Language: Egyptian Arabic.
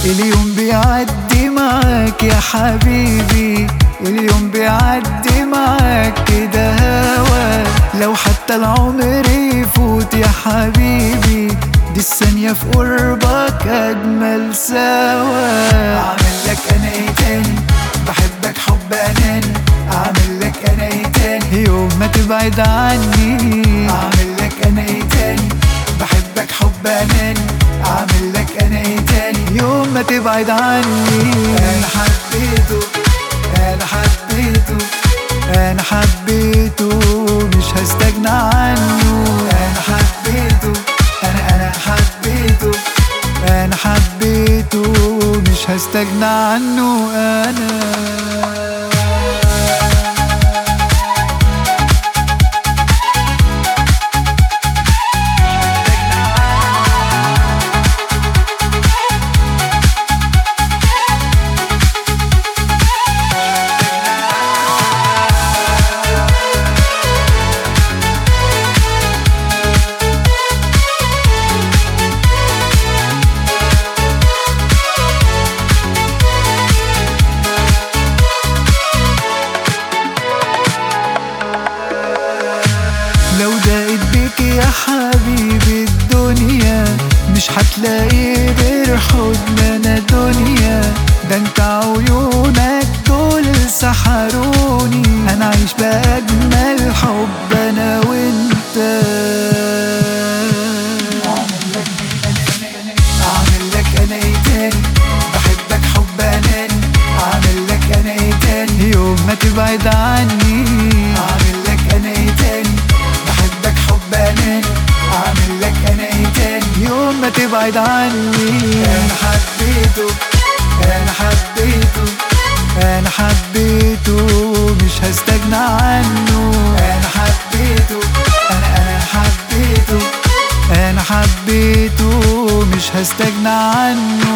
اليوم بيعدي معاك يا حبيبي اليوم بيعدي معاك كده هوا لو حتى العمر يفوت يا حبيبي دي الثانية في قربك أجمل سوا أعمل لك أنا إيه تاني بحبك حب أناني أعمل لك أنا إيه تاني يوم ما تبعد عني أعمل لك أنا إيه تاني بحبك حب أناني أعمل لك أنا إيه تاني يوم ما تبعد عني أنا حبيته أنا حبيته أنا حبيته مش هستغنى عنه أنا حبيته أنا أنا حبيته أنا حبيته مش هستغنى عنه أنا لو دقت بيك يا حبيبي الدنيا مش هتلاقي غير حضننا دنيا ده انت عيونك دول سحروني انا عايش باجمل حب انا وانت اعمل لك انا ايه تاني بحبك حب اناني اعمل لك انا ايه تاني يوم ما تبعد عني اعمل لك انا ايه تاني بحبك حب اناني اعمل لك انا ايه تاني يوم ما تبعد عني انا حبيته انا حبيته انا حبيته مش هستغنى عنه انا حبيته انا انا حبيته انا حبيته مش هستغنى عنه